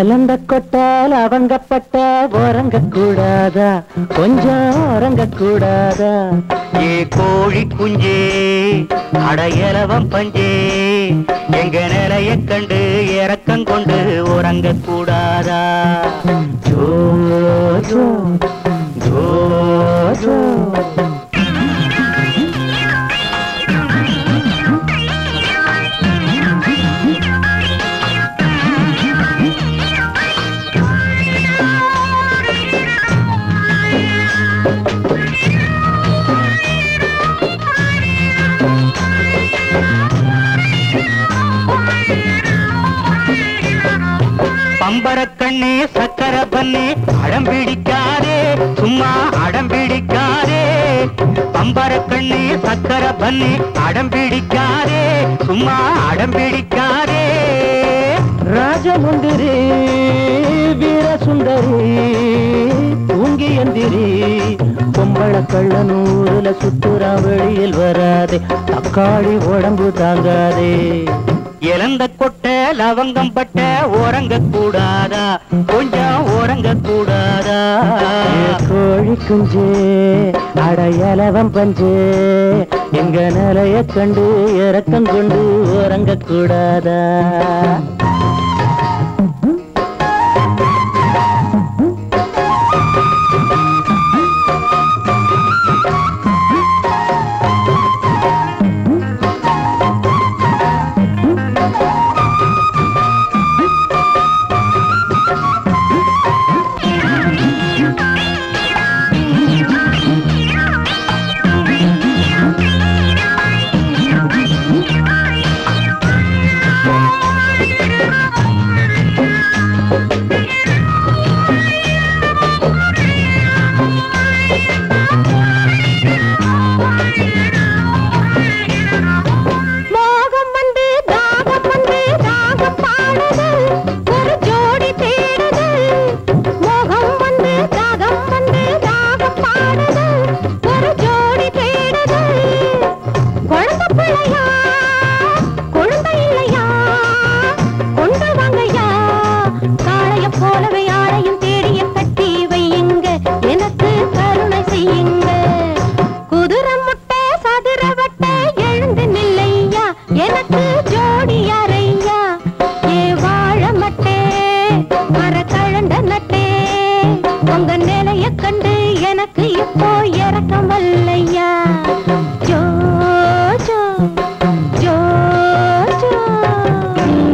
எலந்த கொட்டால் அவங்கப்பட்ட உறங்க கூடாதா கொஞ்சம் உறங்க கூடாதா ஏ கோழி குஞ்சே அடையலவம் பஞ்சே எங்க நிலைய கண்டு இறக்கம் கொண்டு உறங்க கூடாதா ஜோ ஜோ ஜோ ஜோ பம்பர கண்ணே சக்கர பண்ணே அடம் பிடிக்காதே சும்மா அடம் பிடிக்காதே பம்பர கண்ணே சக்கர பண்ணே அடம் பிடிக்காதே சும்மா அடம் பிடிக்காதே ராஜமுந்திரி வீரசுந்தரி தூங்கி எந்திரி பொம்பள கள்ள நூறுல சுத்துறா வெளியில் வராதே தக்காளி உடம்பு தாங்காதே இழந்த கொட்ட லவங்கம் பட்ட உறங்க கூடாதா கொஞ்சம் உறங்க கூடாதா ஏ கோழி குஞ்சே அடையலவம் பஞ்சே எங்க நிலைய கண்டு இறக்கம் கொண்டு உறங்க கூடாதா மோகம் வந்து தாகம் வந்து தாகம் பாடுது ஒரு ஜோடி தேடுது மோகம் வந்து தாகம் வந்து தாகம் பாடுது ஒரு ஜோடி தேடுது குழந்தை பிள்ளையா குழந்தை இல்லையா கொண்டு வாங்கய்யா காளைய போலவே ஆளையும் தேடிய கட்டி வையுங்க எனக்கு கருணை செய்யுங்க குதிரை முட்டை சதுர வட்ட எழுந்து நில்லையா எனக்கு ஜோடி அறையா ஏ வாழ மட்டே மர கழண்ட நட்டே உங்க நிலை